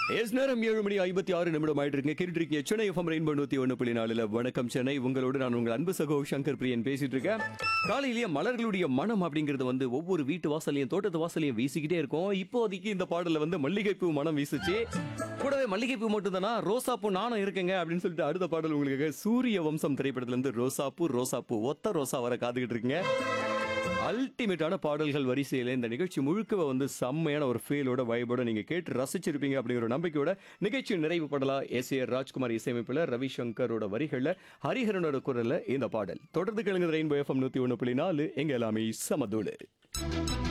S நேரம் ஏழு மணி ஐம்பத்தி ஆறு நிமிடம் ஆயிட்டு இருக்கீங்க கேட்டுட்டு இருக்கீங்க சென்னை எஃப்எம் ரெயின்போ நூத்தி ஒன்று புள்ளி நாலுல வணக்கம் சென்னை உங்களோடு நான் உங்கள் அன்பு சகோ சங்கர் பிரியன் பேசிட்டு இருக்கேன் காலையிலேயே மலர்களுடைய மனம் அப்படிங்கிறது வந்து ஒவ்வொரு வீட்டு வாசலையும் தோட்டத்து வாசலையும் வீசிக்கிட்டே இருக்கும் இப்போதைக்கு இந்த பாடல்ல வந்து மல்லிகைப்பூ மனம் வீசுச்சு கூடவே மல்லிகைப்பூ மட்டும் தானா ரோசாப்பூ நானும் இருக்கேங்க அப்படின்னு சொல்லிட்டு அடுத்த பாடல் உங்களுக்கு சூரிய வம்சம் திரைப்படத்துல இருந்து ரோசாப்பூ ரோசாப்பூ ஒத்த ரோசா வர காத்துக்கிட்டு இருக்கீங்க அல்டிமேட்டான பாடல்கள் வரிசையில் இந்த நிகழ்ச்சி முழுக்க வந்து செம்மையான ஒரு ஃபீலோட வைபோட நீங்க கேட்டு ரசிச்சிருப்பீங்க அப்படிங்கிற ஒரு நம்பிக்கையோட நிகழ்ச்சி நிறைவு படலாம் எஸ் ஏ ராஜ்குமார் இசையமைப்புல ரவிசங்கரோட வரிகள்ல ஹரிஹரனோட குரல்ல இந்த பாடல் தொடர்ந்து கேளுங்க ரெயின்போ எஃப்எம் நூத்தி ஒன்று புள்ளி நாலு எங்க எல்லாமே சமதூடு